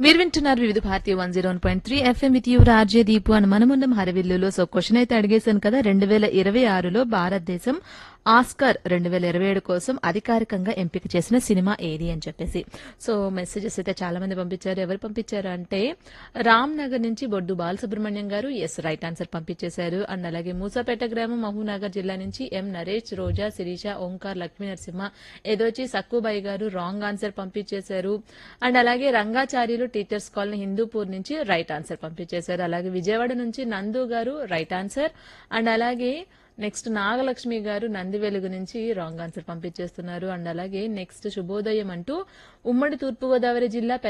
మీరు వింటున్నారు Vividh Bharati one zero point three FM with your RJ Deepu అని మనముండం హరవిల్లులో సో క్వశ్చన్ అయితే అడిగేశాను కదా రెండు వేల ఇరవై ఆరులో భారతదేశం ఆస్కార్ రెండు వేల ఇరవై ఏడు కోసం అధికారికంగా ఎంపిక చేసిన సినిమా ఏది అని చెప్పేసి సో మెసేజెస్ అయితే చాలా మంది పంపించారు ఎవరు పంపించారు అంటే రామ్ నగర్ నుంచి బొడ్డు బాలసుబ్రహ్మణ్యం గారు ఎస్ రైట్ ఆన్సర్ పంపించేశారు అండ్ అలాగే మూసాపేట గ్రామం మహబూబ్నగర్ జిల్లా నుంచి ఎం నరేష్ రోజా శిరీష ఓంకార్ లక్ష్మీ నరసింహ ఏదోచి సక్కుబాయి గారు రాంగ్ ఆన్సర్ పంపించేశారు అండ్ అలాగే రంగాచార్యులు టీచర్స్ కాలనీ హిందూపూర్ నుంచి రైట్ ఆన్సర్ పంపించేశారు అలాగే విజయవాడ నుంచి నందు గారు రైట్ ఆన్సర్ అండ్ అలాగే నెక్స్ట్ నాగలక్ష్మి గారు నంది వెలుగు నుంచి రాంగ్ ఆన్సర్ పంపించేస్తున్నారు అండ్ అలాగే నెక్స్ట్ శుభోదయం అంటూ ఉమ్మడి తూర్పుగోదావరి జిల్లా